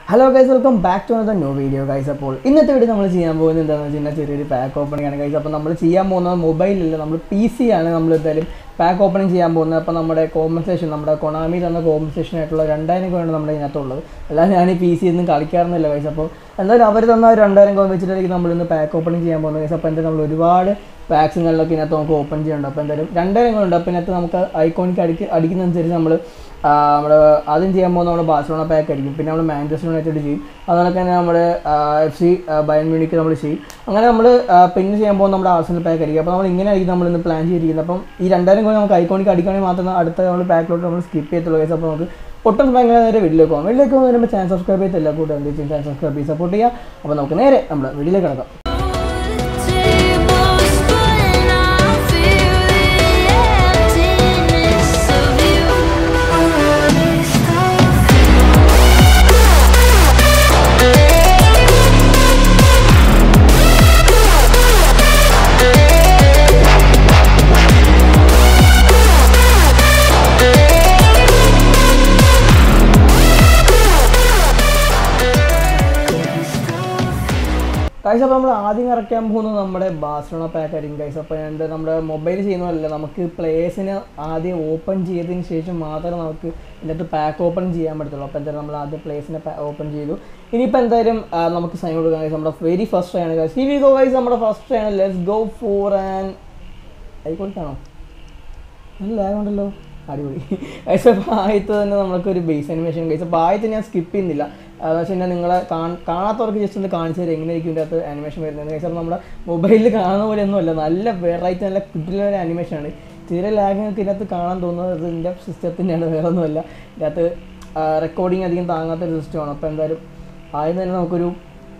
Hello guys welcome back to another new video guys അപ്പോൾ ഇന്നത്തെ video നമ്മൾ ചെയ്യാൻ പോകുന്നത് എന്താണെന്ന് വെച്ച് കഴിഞ്ഞാൽ ചെറിയൊരു പാക്ക് ഓപ്പണിംഗ് ആണ് ഗൈസ് അപ്പോൾ നമ്മൾ ചെയ്യാൻ പോകുന്നത് മൊബൈലില്ല നമ്മൾ പി സി ആണ് നമ്മൾ എന്തായാലും പാക്ക് ഓപ്പണിംഗ് ചെയ്യാൻ പോകുന്നത് അപ്പോൾ നമ്മുടെ കോമ്പൻസേഷൻ നമ്മുടെ കൊണാമി തന്ന കോമ്പൻസേഷൻ ആയിട്ടുള്ള രണ്ടായിരം കോയാണ് നമ്മുടെ ഇതിനകത്തുള്ളത് അല്ലാതെ ഞാൻ ഈ പി സി ഒന്നും കളിക്കാറൊന്നുമില്ല ഗൈസ് അപ്പോൾ എന്തായാലും അവർ തന്ന ഒരു രണ്ടായിരം കോയിൻ വെച്ചിട്ടായിരിക്കും നമ്മൾ ഇന്ന് പാക്ക് ഓപ്പണിംഗ് ചെയ്യാൻ പോകുന്നത് ഗൈസ് അപ്പോൾ എന്തായാലും നമ്മൾ ഒരുപാട് വാക്സിനുകളിലൊക്കെ ഇതിനകത്ത് നമുക്ക് ഓപ്പൺ ചെയ്യണ്ട അപ്പോൾ എന്തായാലും രണ്ടായിരം കോയിൻ ഉണ്ട് അപ്പോൾ ഇതിനകത്ത് നമുക്ക് ഐക്കോണിക്ക് അടിക്ക് അടിക്കുന്നതനുസരിച്ച് നമ്മൾ നമ്മുടെ ആദ്യം ചെയ്യാൻ പോകുന്ന നമ്മുടെ ബാഴ്സലോണ പാക്ക് ആയിരിക്കും പിന്നെ നമ്മൾ മാഞ്ചസ്റ്റർ യുണൈറ്റഡ് ചെയ്യും അതുപോലെ തന്നെ നമ്മുടെ എഫ് സി ബയൺ മ്യൂണിക്ക് നമ്മൾ ചെയ്യും അങ്ങനെ നമ്മൾ പിന്നെ ചെയ്യാൻ പോകുന്ന നമ്മുടെ ആർസണൽ പാക്ക് ആയിരിക്കും അപ്പോൾ നമ്മൾ ഇങ്ങനെ ആയിരിക്കും നമ്മൾ ഇന്ന് പ്ലാൻ ചെയ്തിരിക്കുന്നത് അപ്പം ഈ രണ്ടായിരം കോടി നമുക്ക് ഐക്കോണിക്ക് അടിക്കുകയാണെങ്കിൽ മാത്രമേ അടുത്ത നമ്മൾ പാക്കിലോട്ട് നമ്മൾ സ്കിപ്പ് ചെയ്യത്തുള്ളൂ കേസ് അപ്പോൾ നമുക്ക് ഒട്ടും ഭയങ്കര നേരെ വീട്ടിലേക്ക് പോകാം വീട്ടിലേക്ക് പോകുന്ന വരുമ്പോൾ ചാനൽ സബ്സ്ക്രൈബ് ചെയ്തില്ല കൂടെ എന്ത് ചെയ്യും ചാനൽ സബ്സ്ക്രൈബ് ചെയ്ത് സപ്പോർട്ട് ചെയ്യുക അപ്പോൾ നമുക്ക് നേരെ നമ്മുടെ വീട്ടിലേക്ക് കിടക്കാം Tables turn, I feel the emptiness of you. Guys അപ്പോൾ നമ്മൾ ആദ്യം ഇറക്കാൻ പോകുന്നത് നമ്മുടെ ബാഴ്സലോണ പാക്ക് ആയിരിക്കും ഗൈസ് അപ്പോൾ എന്താ നമ്മുടെ മൊബൈൽ ചെയ്യുന്നതല്ല നമുക്ക് പ്ലേസിന് ആദ്യം ഓപ്പൺ ചെയ്തതിന് ശേഷം മാത്രമേ നമുക്ക് ഇതിനകത്ത് പാക്ക് ഓപ്പൺ ചെയ്യാൻ പറ്റത്തുള്ളൂ അപ്പോൾ എന്തായാലും നമ്മൾ ആദ്യം പ്ലേസിനെ ഓപ്പൺ ചെയ്തു ഇനിയിപ്പോൾ എന്തായാലും ആ, നമുക്ക് സൈൻ കൊടുക്കാം ഗൈസ് നമ്മുടെ വെരി ഫസ്റ്റ് ആണ് ഗൈസ് ഈ ഗോ ഗൈസ് നമ്മുടെ ഫസ്റ്റ് ആണ് ലെറ്റ്സ് ഗോ ഫോർ ആൻഡ് ആയിക്കോട്ടാണോ നല്ല ലാഗ് ഉണ്ടല്ലോ അടിപൊളി ഗൈസ് അപ്പോൾ ആദ്യത്തെ തന്നെ നമുക്കൊരു ബേസ് അനിമേഷൻ ഗൈസ് അപ്പോൾ ആദ്യത്തെ ഞാൻ സ്കിപ്പ് ചെയ്യുന്നില്ല അതെന്ന് വെച്ച് കഴിഞ്ഞാൽ നിങ്ങളെ കാൺ- കാണാത്തവർക്ക് ജസ്റ്റ് ഒന്ന് കാണിച്ചു തരാം എങ്ങനെയായിരിക്കും ഇതിൻ്റെ അകത്ത് അനിമേഷൻ വരുന്നത് ഗൈസ് അപ്പോൾ നമ്മുടെ മൊബൈലിൽ കാണുന്ന പോലെ ഒന്നുമല്ല നല്ല വെറൈറ്റി നല്ല കുട്ടിലൊരു അനിമേഷനാണ് തീരെ ലാഗ് നിങ്ങൾക്ക് ഇതിനകത്ത് കാണാൻ തോന്നുന്നത് ഇതിൻ്റെ സിസ്റ്റത്തിൻ്റെയാണ് വേറെ ഒന്നുമല്ല ഇതിനകത്ത് റെക്കോർഡിങ് അധികം താങ്ങാത്തൊരു സിസ്റ്റമാണ് അപ്പോൾ എന്തായാലും ആദ്യം തന്നെ നമുക്കൊരു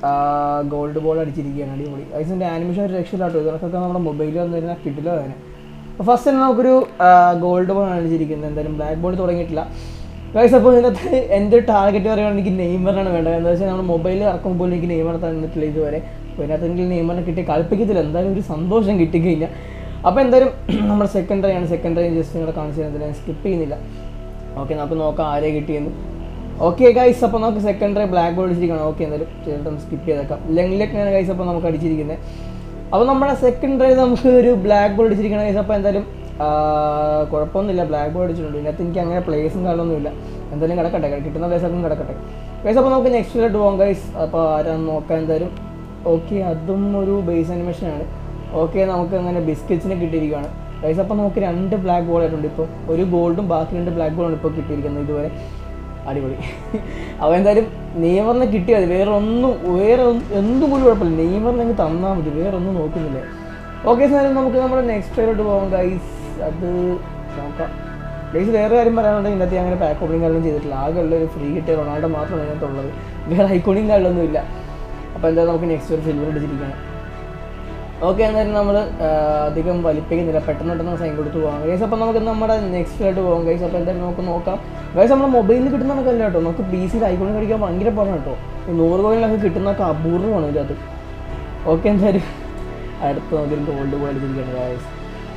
ഗോൾഡ് ബോൾ അടിച്ചിരിക്കുകയാണ് അടിപൊളി ഗൈസിൻ്റെ ആനിമേഷൻ ഒരു രക്ഷയിലാട്ടോ ഇതിനൊക്കെ നമ്മുടെ മൊബൈലിൽ വന്നു കഴിഞ്ഞാൽ കിട്ടില്ല അതിനെ അപ്പോൾ ഫസ്റ്റ് തന്നെ നമുക്കൊരു ഗോൾഡ് ബോൾ അടിച്ചിരിക്കുന്നത് എന്തായാലും ബ്ലാക്ക് ബോൾ തുടങ്ങിയിട്ടില്ല ഗൈസ് അപ്പോൾ ഇതിനകത്ത് എൻ്റെ ടാർഗറ്റ് പറയുകയാണെങ്കിൽ എനിക്ക് നെയ്മറാണ് വേണ്ടത് എന്താ വെച്ചാൽ നമ്മൾ മൊബൈലിൽ ഇറക്കുമ്പോൾ എനിക്ക് നെയ്മർ തന്നിട്ടില്ല ഇതുവരെ അപ്പോൾ ഇതിനകത്ത് എനിക്ക് നെയ്മറിനെ കിട്ടി കളിപ്പിക്കത്തില്ല എന്തായാലും ഒരു സന്തോഷം കിട്ടിക്കഴിഞ്ഞാൽ അപ്പോൾ എന്തായാലും നമ്മുടെ സെക്കൻഡറി ആണ് സെക്കൻഡറി ജസ്റ്റ് നിങ്ങളെ കാണിച്ചു തരുന്നത് ഞാൻ സ്കിപ്പ് ചെയ്യുന്നില്ല ഓക്കെ നമുക്ക് നോക്കാം ആരെ കിട്ടിയെന്ന് ഓക്കെ ഗൈസ് അപ്പോൾ നമുക്ക് സെക്കൻഡറി ബ്ലാക്ക് ബോൾ അടിച്ചിരിക്കണം ഓക്കെ എന്തായാലും ചേട്ടൻ സ്കിപ്പ് ചെയ്തേക്കാം ലെങ്ങിലേക്കാണ് ഗൈസ് അപ്പോൾ നമുക്ക് അടിച്ചിരിക്കുന്നത് അപ്പോൾ നമ്മുടെ സെക്കൻഡറി നമുക്ക് ഒരു ബ്ലാക്ക് ബോൾ അടിച്ചിരിക്കണം ഗൈസ് അപ്പോൾ എന്തായാലും ആ, കുഴപ്പമൊന്നുമില്ല ബ്ലാക്ക് ബോൾ അടിച്ചിട്ടുണ്ട് ഇതിനകത്ത് എനിക്ക് അങ്ങനെ പ്ലേസും കാര്യമൊന്നുമില്ല എന്തായാലും കിടക്കട്ടെ കിട്ടുന്ന പ്ലേസൊക്കെ കിടക്കട്ടെ ഗൈസ് അപ്പോൾ നമുക്ക് നെക്സ്റ്റിലോട്ട് പോകാം ഗൈസ് അപ്പോൾ ആരാന്ന് നോക്കാം എന്തായാലും ഓക്കെ അതും ഒരു ബേസ് അനിമേഷനാണ് ഓക്കെ നമുക്ക് അങ്ങനെ ബിസ്ക്കറ്റ്സിനെ കിട്ടിയിരിക്കുകയാണ് ഗൈസ് അപ്പോൾ നമുക്ക് രണ്ട് ബ്ലാക്ക് ബോൾ ആയിട്ടുണ്ട് ഇപ്പോൾ ഒരു ഗോൾഡും ബാക്കി രണ്ട് ബ്ലാക്ക് ബോളാണ് ഇപ്പോൾ കിട്ടിയിരിക്കുന്നത് ഇതുവരെ അടിപൊളി അപ്പോൾ എന്തായാലും നെയ്മറിനെ കിട്ടിയാൽ മതി വേറെ ഒന്നും വേറെ ഒന്നും- എന്തും പോലും കുഴപ്പമില്ല നെയ്മറിനെ അങ്ങ് തന്നാൽ മതി വേറെ ഒന്നും നോക്കുന്നില്ല ഓക്കെ സാർ നമുക്ക് നമ്മുടെ നെക്സ്റ്റ് പേരോട്ട് പോകാം ഗൈസ് അത് നോക്കാം ഗൈസ് വേറെ കാര്യം പറയാനുണ്ടെങ്കിൽ ഇന്നത്തെ അങ്ങനെ പാക്ക് ഓപ്പണിംഗ് കാര്യങ്ങളും ചെയ്തിട്ടില്ല ആകെ ഉള്ള ഒരു ഫ്രീ കിട്ടിയ റൊണാൾഡോ മാത്രമാണ് ഇതിനകത്തുള്ളത് വേറെ ഐക്കോണിങ് കാര്യങ്ങളൊന്നും ഇല്ല അപ്പോൾ എന്തായാലും നമുക്ക് നെക്സ്റ്റ് ഒരു സിൽവർ അടിച്ചിരിക്കുകയാണ് ഓക്കെ എന്തായാലും നമ്മൾ അധികം വലിപ്പിക്കുന്നില്ല പെട്ടെന്ന് പെട്ടെന്ന് സൈൻ കൊടുത്ത് പോകാം ഗൈസ് അപ്പോൾ നമുക്ക് നമ്മുടെ നെക്സ്റ്റ് ആയിട്ട് പോകാം ഗൈസ് അപ്പോൾ എന്തായാലും നമുക്ക് നോക്കാം ഗൈസ് നമ്മുടെ മൊബൈലിൽ കിട്ടുന്ന കല്ല കേട്ടോ നമുക്ക് പി സിയിൽ ഐക്കോൺ കളിക്കാൻ ഭയങ്കര പാടാണ് കേട്ടോ ഈ നൂറ് കോയിലൊക്കെ കിട്ടുന്നതൊക്കെ അപൂർവമാണ് ഇതിനകത്ത് ഓക്കെ എന്തായാലും അടുത്ത് നമുക്കൊരു ഗോൾഡ് പോയി അടിച്ചിരിക്കുകയാണ് ഗൈസ്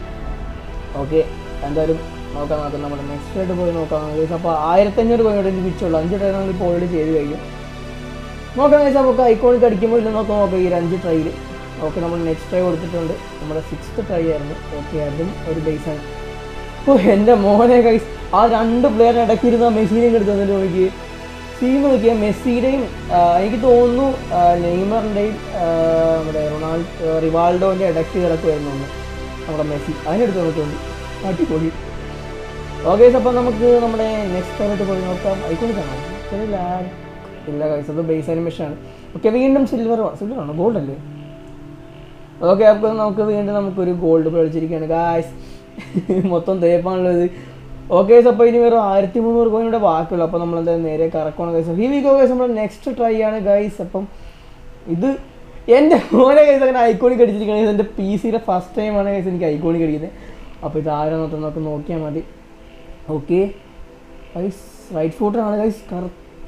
ഓക്കെ എന്തായാലും നോക്കാം നോക്കാം നമ്മുടെ നെക്സ്റ്റ് ആയിട്ട് പോയി നോക്കാം ഗൈസ് അപ്പോൾ ആയിരത്തഞ്ഞൂറ് കോയിനോട് എനിക്ക് പിച്ചുള്ളൂ അഞ്ച് ട്രൈ നമ്മൾ ഇപ്പോൾ ഓൾറെഡി ചെയ്ത് കഴിഞ്ഞു നോക്കാം ഗൈസ് നമുക്ക് ഐക്കോണിക്ക് അടിക്കുമ്പോൾ ഇല്ല നോക്കാം നോക്കാം ഈ ഒരു അഞ്ച് ട്രൈയിൽ ഓക്കെ നമ്മൾ നെക്സ്റ്റ് ട്രൈ കൊടുത്തിട്ടുണ്ട് നമ്മുടെ സിക്സ്ത് ട്രൈ ആയിരുന്നു ഓക്കെ അതും ഒരു ബേസാണ് ഓ എൻ്റെ മോനെ ഗൈസ് ആ രണ്ട് പ്ലെയർ ഇടയ്ക്കിരുന്ന് ആ മെസ്സിനെയും എടുത്ത് തന്നിട്ട് നോക്കി സീൻ നോക്കിയാൽ മെസ്സിയുടെയും ആ, എനിക്ക് തോന്നുന്നു ആ, നെയ്മറിൻ്റെയും ആ, നമ്മുടെ റൊണാൾഡോ റിവാൾഡോൻ്റെ ഇടയ്ക്ക് കിടക്കുമായിരുന്നു ഒന്ന് നമ്മുടെ മെസ്സി അതിനെടുത്ത് നോക്കിയിട്ടുണ്ട് അടിപൊളി ഓക്കെ അപ്പോൾ നമുക്ക് നമ്മുടെ നെക്സ്റ്റ് ആയിട്ട് പോയി നോക്കാം ഐക്കോണിക് ആണോ ചെറിയ ലാഗ് ഇല്ല കൈസ് അത് ബേസ് അനിമേഷൻ ആണ് ഓക്കെ വീണ്ടും സിൽവർ സിൽവർ ആണോ ഗോൾഡ് അല്ലേ ഓക്കെ അപ്പോൾ നമുക്ക് വീണ്ടും നമുക്കൊരു ഗോൾഡ് കളിച്ചിരിക്കുകയാണ് ഗായ്സ് മൊത്തം തേപ്പാണല്ലോ ഇത് ഓക്കെ അപ്പോൾ ഇനി വെറും ആയിരത്തി മുന്നൂറ് കോയിൻ കൂടെ ബാക്കിയുള്ളൂ അപ്പോൾ നമ്മൾ എന്തായാലും നേരെ കറക്കണം guys here we go guys നമ്മൾ നെക്സ്റ്റ് ട്രൈ ആണ് ഗൈസ് അപ്പം ഇത് എൻ്റെ മോനെ ഗൈസ് അങ്ങനെ ഐക്കോണിക് അടിച്ചിരിക്കുകയാണ് എൻ്റെ പി സിയുടെ ഫസ്റ്റ് ടൈമാണ് ഗൈസ് എനിക്ക് ഐക്കോണിക് അടിക്കുന്നത് അപ്പോൾ ഇത് ആരാന്നൊക്കെ നമുക്ക് നോക്കിയാൽ മതി ഓക്കെ ഗൈസ് റൈറ്റ് ഫൂട്ടറാണ് ഗൈസ് കറ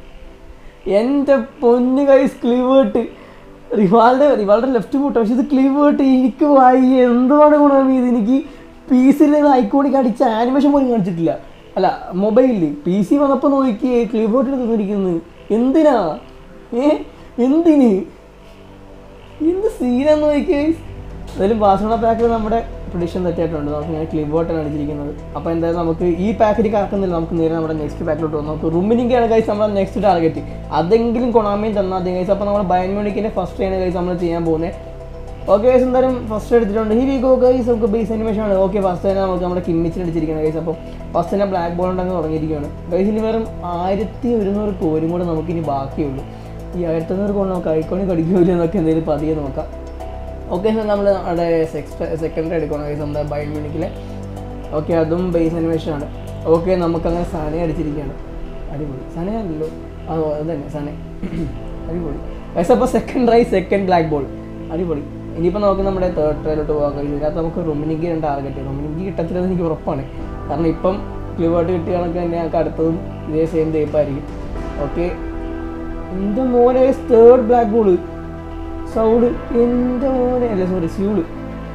എൻ്റെ പൊന്ന് കൈസ് ക്ലീവേർട്ട് റിവാൾഡ് റിവാൾഡ് ലെഫ്റ്റ് ഫുട്ട് പക്ഷെ ഇത് ക്ലീവേർട്ട് എനിക്ക് വായി എന്തുമാണ് ഗുണം ഇത് എനിക്ക് പി സിയിൽ ഐക്കോണിക് അടിച്ച ആനിമേഷൻ പോലും കാണിച്ചിട്ടില്ല അല്ല മൊബൈലിൽ പി സി വന്നപ്പോൾ നോക്കി ക്ലീബോർഡിൽ തന്നിരിക്കുന്നത് എന്തിനാ ഏ എന്തിന് എന്ത് സീനാന്ന് നോക്കിയേ എന്തായാലും ബാഴ്സലോണ പാക്കിൽ നമ്മുടെ പ്രഡിക്ഷൻ തെറ്റായിട്ടുണ്ട് നമുക്ക് ഇങ്ങനെ ക്ലിപ്പ് ബോട്ടാണ് അടിച്ചിരിക്കുന്നത് അപ്പോൾ എന്തായാലും നമുക്ക് ഈ പാക്കറ്റ് കറക്കുന്നില്ല നമുക്ക് നേരെ നമ്മുടെ നെക്സ്റ്റ് പാക്കിലോട്ട് പോകും നമുക്ക് റുമിനിക്കാണ് കൈസ് നമ്മുടെ നെക്സ്റ്റ് ടാർഗറ്റ് അതെങ്കിലും കൊണാമയും തന്നാൽ മതി കൈസ് അപ്പോൾ നമ്മൾ ബയൻ മ്യൂണിക്കിൻ്റെ ഫസ്റ്റ് ആണ് കൈസ് നമ്മൾ ചെയ്യാൻ പോകുന്നത് ഓക്കെ ഗൈസ് എന്തായാലും ഫസ്റ്റ് എടുത്തിട്ടുണ്ട് ഹി വി ഗോ ഗൈസ് നമുക്ക് ബേസ് അനിമേഷൻ ആണ് ഓക്കെ ഫസ്റ്റ് തന്നെ നമുക്ക് നമ്മുടെ കിമ്മിച്ചിൽ അടിച്ചിരിക്കുന്നത് ഗൈസ് അപ്പോൾ ഫസ്റ്റ് തന്നെ ബ്ലാക്ക് ബോൾ ഉണ്ടെന്ന് തുടങ്ങിയിരിക്കുകയാണ് ഗൈസ് ഇനി വെറും ആയിരത്തി ഒരുന്നൂറ് കോരും കൂടെ നമുക്കിനി ബാക്കിയുള്ളൂ ഈ ആയിരത്തി അഞ്ഞൂറ് കോൺ നമുക്ക് ഐക്കോണിൽ കടിക്കൂല എന്നൊക്കെ എന്തെങ്കിലും പതിയെ നോക്കാം ഓക്കെ നമ്മൾ നമ്മുടെ സെക്കൻഡറി എടുക്കണം ഗൈസ് നമ്മുടെ ബൈൻ മ്യൂണിക്കിലെ ഓക്കെ അതും ബേസ് അനിമേഷൻ ആണ് ഓക്കെ നമുക്കങ്ങനെ സനെ അടിച്ചിരിക്കുകയാണ് അടിപൊളി സനയല്ലോ ആ ഓ, അത് തന്നെ സനെ അടിപൊളി ഗൈസ് അപ്പോൾ second try second black ball അടിപൊളി ഇനിയിപ്പോൾ നമുക്ക് നമ്മുടെ തേർഡ് ട്രയലോട്ട് പോകാൻ കഴിയും ഇതിനകത്ത് നമുക്ക് റൊമിനിക്ക് രണ്ട് ടാർഗറ്റ് റൊമിനിക്ക് കിട്ടത്തില്ലെന്ന് എനിക്ക് ഉറപ്പാണ് കാരണം ഇപ്പം ക്ലിവായിട്ട് കിട്ടിയ കണക്ക് തന്നെ ഞങ്ങൾക്ക് അടുത്തതും ഇതേ സെയിം തേപ്പായിരിക്കും ഓക്കെ എൻ്റെ മോനെ തേർഡ് ബ്ലാക്ക് ബോള് സൗഡ് എൻ്റെ മോനെ അല്ല സോറി സ്യൂള്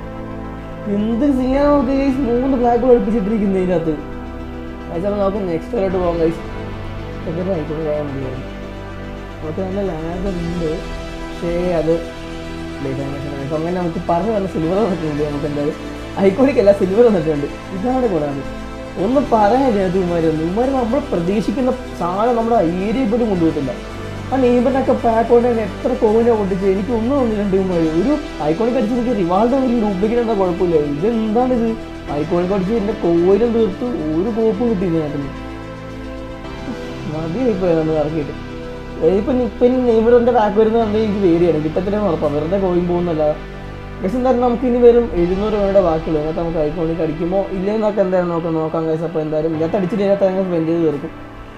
എന്ത് ചെയ്യാൻ നോക്ക് ഗൈസ് മൂന്ന് ബ്ലാക്ക് ബോൾ എടുപ്പിച്ചിട്ടിരിക്കുന്നത് ഇതിനകത്ത് അയച്ചാൽ നമുക്ക് നെക്സ്റ്റ് വരോട്ട് പോകാം ഗൈസ് എത്ര ആയിക്കോട്ടെ പോയാൽ മതിയായിരുന്നു നമുക്ക് നല്ല ലാഗ് ഉണ്ട് പക്ഷേ അത് ഡിസൈനേഷൻ അപ്പോൾ അങ്ങനെ നമുക്ക് പറഞ്ഞു പറഞ്ഞ സിൽവർ വന്നിട്ടുണ്ട് നമുക്ക് എന്തായാലും ഐക്കോണിക് അല്ല സിൽവർ വന്നിട്ടുണ്ട് ഇതാണ് കൂടാണ് ഒന്നും പറയാനില്ല അത് ഇമാരൊന്നും ഇമാർ നമ്മൾ പ്രതീക്ഷിക്കുന്ന സാധനം നമ്മുടെ ഏരിയ പോലും കൊണ്ടുപോയിട്ടില്ല ആ നെയ്ബറിനൊക്കെ പാക്ക് കൊണ്ട് തന്നെ എത്ര കോവിനെ പൊട്ടിച്ച് എനിക്ക് ഒന്നും തോന്നിയിട്ടുണ്ട് ഇമാർ ഒരു ഐക്കോണിക് അടിച്ച് എനിക്ക് റിവാൾഡ് ഒരു ഡ്യൂപ്ലിക്കേറ്റ് എന്താ കുഴപ്പമില്ല ഇതെന്താണിത് ഐക്കോണിക് അടിച്ച് എൻ്റെ കോയിലും തീർത്ത് ഒരു കോപ്പും കിട്ടിയില്ല അതിനകത്ത് മതിയായിപ്പോയി നമ്മൾ ഇറക്കിയിട്ട് ഇപ്പം ഇപ്പം നെയ്മറിൻ്റെ ബാക്ക് വരുന്നത് കണ്ട് എനിക്ക് പേടിയാണ് കിട്ടത്തില്ലെന്ന് ഉറപ്പാണ് വെറുതെ കോയിൻ പോകുന്നല്ല പക്ഷെ എന്തായാലും നമുക്ക് ഇനി വരും എഴുന്നൂറ് രൂപയുടെ ബാക്കിയുള്ളൂ ഇതിനകത്ത് നമുക്ക് ഐക്കോണിക്ക് അടിക്കുമോ ഇല്ലെന്നൊക്കെ എന്തായാലും നോക്കാം നോക്കാം കേസ് അപ്പോൾ എന്തായാലും ഇതിനകത്ത് അടിച്ചിട്ട് ഇതിനകത്ത് ഞങ്ങൾ സ്പെൻഡ് ചെയ്ത് തീർക്കും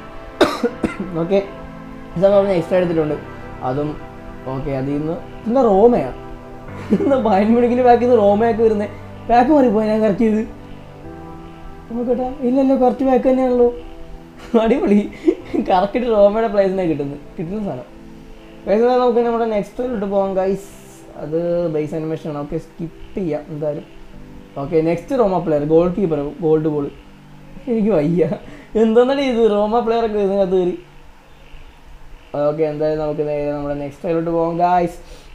ഓക്കെ ഇത് നമ്മൾ എക്സ്ട്രാ എടുത്തിട്ടുണ്ട് അതും ഓക്കെ അതിൽ നിന്ന് പിന്നെ റോമയാണ് ഇന്ന് ബയൻമണിക്കിന് ബാക്കിൽ നിന്ന് റോമയൊക്കെ വരുന്നത് ബാക്ക് മാറിപ്പോയി ഞാൻ കറക്റ്റ് ചെയ്ത് നോക്കട്ടെ ഇല്ലല്ലോ കറക്റ്റ് ബാക്ക് തന്നെയാണല്ലോ അടിപൊളി കറക്റ്റ് റോമയുടെ പ്ലേസിനെ കിട്ടുന്നത് കിട്ടുന്ന സാധനം ബേസ് നമുക്ക് നമ്മുടെ നെക്സ്റ്റ് ഇട്ട് പോകാം ഗൈസ് അത് ബേസ് അനിമേഷൻ ആണ് ഓക്കെ സ്കിപ്പ് ചെയ്യാം എന്തായാലും okay next Roma player goalkeeper gold ball എനിക്ക് വയ്യ എന്താന്നാണ് ഇത് റോമ പ്ലെയർ ഒക്കെ ഇതിനകത്ത് കയറി ഓക്കെ എന്തായാലും നമുക്ക് നേരെ നമ്മുടെ നെക്സ്റ്റ് ട്രയിലോട്ട് പോകാം ഗായ്സ്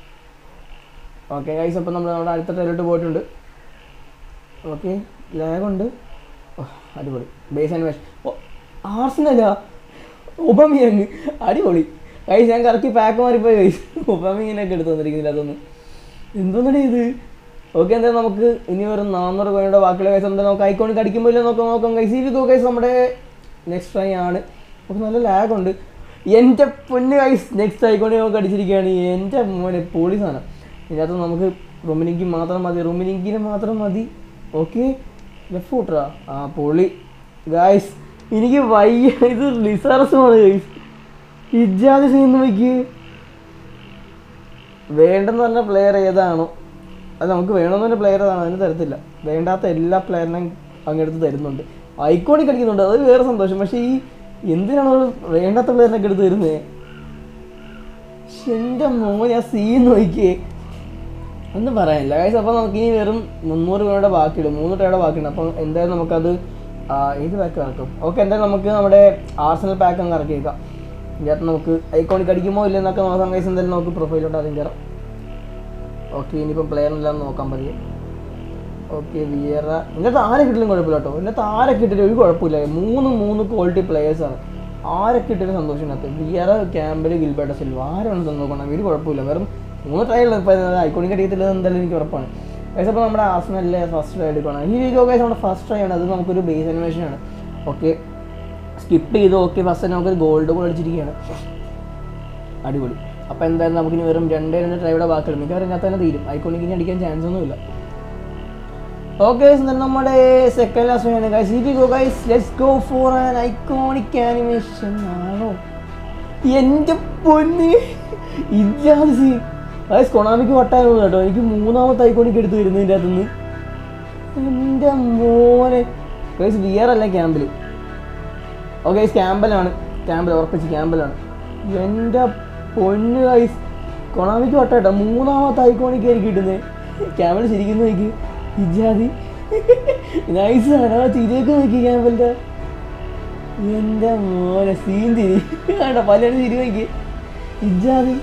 ഓക്കെ ഗൈസ് അപ്പോൾ നമ്മൾ നമ്മുടെ അടുത്ത ട്രയിലോട്ട് പോയിട്ടുണ്ട് ഓക്കെ ലാഗുണ്ട് ഓ അടിപൊളി ബേസ് അനിമേഷൻ ഓ ആർസനല്ല ഉപമിയങ്ങ് അടിപൊളി കൈസ് ഞാൻ കറക്കി പാക്ക് മാറിപ്പോയി കൈസ് ഉപമിങ്ങിനൊക്കെ എടുത്ത് തന്നിരിക്കുന്നില്ല അതൊന്നും എന്തോന്നടി ഇത് ഓക്കെ എന്തായാലും നമുക്ക് ഇനി വെറും നാന്നൂറ് കോയിയുടെ ബാക്കിയുള്ള കൈസ് എന്തായാലും നമുക്ക് ഐക്കോണിക്ക് അടിക്കുമ്പോൾ ഇല്ല നോക്കാം നോക്കാം കൈസ് ഈ കൈസ് നമ്മുടെ നെക്സ്റ്റ് ട്രൈ ആണ് നമുക്ക് നല്ല ലാഗ് ഉണ്ട് എൻ്റെ പൊന്ന് കൈസ് നെക്സ്റ്റ് ഐക്കോണിക്ക് നമുക്ക് അടിച്ചിരിക്കുകയാണ് എൻ്റെ മോനെ പൊളി സാധനം ഇതിനകത്ത് നമുക്ക് റൊമിനിക്ക് മാത്രം മതി റൊമിനിക്കിന് മാത്രം മതി ഓക്കെ ലെഫ്റ്റ് ഫൂട്ടറാ ആ പൊളി ഗായ്സ് എനിക്ക് വയ്യ ഇത് ലിസാറസുമാണ് ഗൈസ് ഇജാതി സീൻ നോക്കി വേണ്ടെന്ന് പറഞ്ഞ പ്ലെയർ ഏതാണോ അത് നമുക്ക് വേണമെന്ന് പറഞ്ഞ പ്ലെയർ ഏതാണോ അതിന് തരത്തില്ല വേണ്ടാത്ത എല്ലാ പ്ലെയറിനെയും അങ്ങെടുത്ത് തരുന്നുണ്ട് ഐക്കോണിക് കളിക്കുന്നുണ്ട് അത് വേറെ സന്തോഷം പക്ഷേ ഈ എന്തിനാണ് അവള് വേണ്ടാത്ത പ്ലെയറിനൊക്കെ എടുത്ത് തരുന്നത് എൻ്റെ മോൻ ആ സീൻ നോക്കിയേ ഒന്നും പറയാനില്ല കാര്യം അപ്പോൾ നമുക്ക് ഇനി വെറും മുന്നൂറ് രൂപയുടെ ബാക്കിയുണ്ട് മൂന്ന് രൂപയുടെ ബാക്കിയുണ്ട് അപ്പം എന്തായാലും നമുക്കത് ആ, ഏത് പാക്ക് ഇറക്കും ഓക്കെ എന്തായാലും നമുക്ക് നമ്മുടെ ആർസണൽ പാക്ക് അങ്ങ് ഇറക്കിയേക്കാം ഇതിനകത്ത് നമുക്ക് ഐക്കോണിക് അടിക്കുമോ ഇല്ലെന്നൊക്കെ നോക്കാം കൈസ് എന്തായാലും നമുക്ക് പ്രൊഫൈലോട്ട് ആദ്യം കയറാം ഓക്കെ ഇനിയിപ്പം പ്ലെയറിനെല്ലാം നോക്കാൻ പതിയെ ഓക്കെ വിയറ ഇന്നത്തെ ആരെ കിട്ടിലും കുഴപ്പമില്ല കേട്ടോ ഇന്നത്തെ ആരെ കിട്ടിയാലും ഒരു കുഴപ്പമില്ല മൂന്ന് മൂന്ന് ക്വാളിറ്റി പ്ലെയേഴ്സാണ് ആരെ കിട്ടിയാലും സന്തോഷമിനകത്ത് വിയറ ക്യാമ്പിൽ ഗിൽബർട്ട സിൽവ ആരാണ് നോക്കണം ഒരു കുഴപ്പമില്ല വെറും മൂന്ന് ട്രയലാണ് ഇപ്പോൾ ഐക്കോണിക് അടിക്കത്തില്ല എന്തായാലും എനിക്ക് ഉറപ്പാണ് ഗൈസ് അപ്പോൾ നമ്മുടെ ആസ്മലിലെ ഫസ്റ്റ് ട്രൈ എടുക്കണം ഈ വീഡിയോ ഗൈസ് നമ്മുടെ ഫസ്റ്റ് ട്രൈ ആണ് അത് നമുക്കൊരു ബേസ് അനിമേഷൻ ആണ് ഓക്കെ സ്കിപ്പ് ചെയ്ത് ഓക്കെ ഫസ്റ്റ് നമുക്കൊരു ഗോൾഡ് ഗോൾ അടിച്ചിരിക്കുകയാണ് അടിപൊളി അപ്പോൾ എന്തായാലും നമുക്കിനി വെറും രണ്ടേ രണ്ട് ട്രൈയുടെ ബാക്കിയുള്ളൂ മിക്കവാറും ഇതിനകത്ത് തന്നെ തീരും ഐക്കോണിക് ഇനി അടിക്കാൻ ചാൻസ് ഒന്നുമില്ല ഓക്കെ നമ്മുടെ സെക്കൻഡ് ലാസ്റ്റ് ആണ് guys if go guys let's go for an iconic animation ആണോ എൻ്റെ പൊന്നി ഇജാതി സീൻ ഗൈസ് കൊണാമിക്ക് വട്ടായിരുന്നു കേട്ടോ എനിക്ക് മൂന്നാമത്തെ ഐക്കോണിക് എടുത്ത് വരുന്നതിൻ്റെ അകത്തുനിന്ന് എൻ്റെ മോനെ ഗൈസ് വിയർ അല്ല ക്യാമ്പിൽ ഓക്കെ ഗൈസ് ക്യാമ്പലാണ് ക്യാമ്പിൽ ഉറപ്പിച്ച് ക്യാമ്പിലാണ് എൻ്റെ പൊന്ന് ഗൈസ് കൊണാമിക്ക് വട്ടാട്ടോ മൂന്നാമത്തെ ഐക്കോണിക്ക് എനിക്ക് കിട്ടുന്നത് ക്യാമ്പിൽ ശരിക്കും നോക്കി ഇജാതി നൈസ് ആണ് ആ ചിരിയൊക്കെ നോക്കി ക്യാമ്പലിൻ്റെ എൻ്റെ മോനെ സീൻ തിരി വേണ്ട പലരും ചിരി നോക്കി ഇജാതി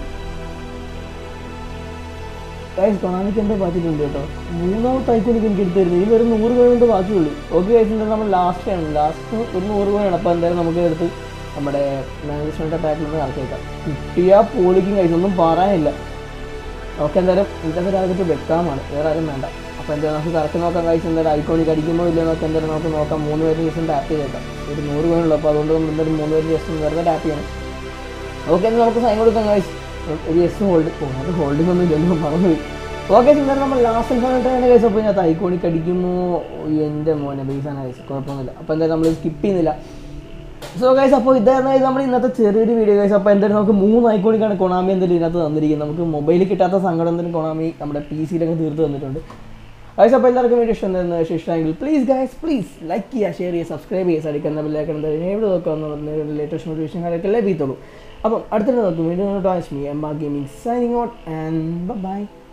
ഗൈസ് കൊണാമിക്ക് എന്തോ ബാക്കിയിട്ടുണ്ട് കേട്ടോ മൂന്നാമത്തെ ഐക്കോണിക്ക് എനിക്ക് എടുത്ത് തരുന്നത് ഇനി ഒരു നൂറ് കോയിൻ്റെ ബാക്കിയുള്ളൂ ഓക്കെ ഗൈസ് എന്താ നമ്മൾ ലാസ്റ്റ് ആണ് ലാസ്റ്റ് ഒരു നൂറ് കോയിനാണ് അപ്പോൾ എന്തായാലും നമുക്ക് എടുത്ത് നമ്മുടെ മാനേജ്മെൻറ്റ് പാക്കിൽ നിന്ന് ഇറക്കിയേക്കാം കിട്ടിയ പോളിക്കും കഴിച്ച് ഒന്നും പറയാനില്ല ഓക്കെ എന്തായാലും ഇന്നത്തെ ടാർഗറ്റ് വെക്കാമാണ് വേറെ ആരും വേണ്ട അപ്പോൾ എന്തായാലും നമുക്ക് കറക്റ്റ് നോക്കാൻ കഴിച്ച് എന്തായാലും ഐക്കോണിക്ക് അടിക്കുമോ ഇല്ലയോ എന്നൊക്കെ എന്തായാലും നമുക്ക് നോക്കാം മൂന്ന് പേര് ജസ്റ്റ് ടാപ്പ് ചെയ്തേക്കാം ഒരു നൂറ് കോയിനുള്ളൂ അപ്പോൾ അതുകൊണ്ട് നമ്മൾ എന്തായാലും മൂന്ന് പേര് ജസ്റ്റ് വെറുതെ ടാപ്പ് ചെയ്യണം ഓക്കെ എന്നാൽ നമുക്ക് സൈൻ കൊടുക്കാം കഴിച്ച് ഒരു എസ് ഹോൾഡ് ഓ അത് ഹോൾഡിംഗ് ഒന്നും ഇല്ലല്ലോ മറന്നുപോയി ഓക്കെ എന്തായാലും നമ്മൾ ലാസ്റ്റ് ഫാനായിട്ടാണ് കഴിച്ച് അപ്പോൾ ഇതിനകത്ത് ഐക്കോണിക്ക് അടിക്കുമോ അയ്യോ, എൻ്റെ മോനെ ബേസാണ് കഴിച്ച് കുഴപ്പമൊന്നുമില്ല അപ്പോൾ എന്തായാലും നമ്മൾ സ്കിപ്പ് ചെയ്യുന്നില്ല സോ ഗൈസ് അപ്പോൾ ഇതാണ് നമ്മുടെ ഇന്നത്തെ ചെറിയൊരു വീഡിയോ ഗൈസ് അപ്പോൾ എന്തായാലും നമുക്ക് മൂന്ന് ഐക്കോണിക്കാണ് കൊണാമി എന്തായാലും ഇതിനകത്ത് തന്നിരിക്കുന്നത് നമുക്ക് മൊബൈലിൽ കിട്ടാത്ത സങ്കടം എന്തായാലും കൊണാമി നമ്മുടെ പി സിയിലൊക്കെ തീർത്ത് തന്നിട്ടുണ്ട് ഗൈസ് അപ്പോൾ എല്ലാവർക്കും വീഡിയോ ഇഷ്ടം എന്തായിരുന്നു ഇഷ്ടമെങ്കിൽ പ്ലീസ് ഗൈസ് പ്ലീസ് ലൈക്ക് ചെയ്യുക ഷെയർ ചെയ്യുക സബ്സ്ക്രൈബ് ചെയ്യുക സടിക്കുന്ന ബില്ലേക്ക് എന്തായാലും എവിടെ നോക്കാമെന്ന് പറഞ്ഞ ലേറ്റസ്റ്റ് നോട്ടിഫിക്കേഷൻ കാര്യമൊക്കെ ലഭിക്കത്തുള്ളൂ അപ്പം അടുത്തിട്ട് നോക്കും video toys me M gaming signing out and by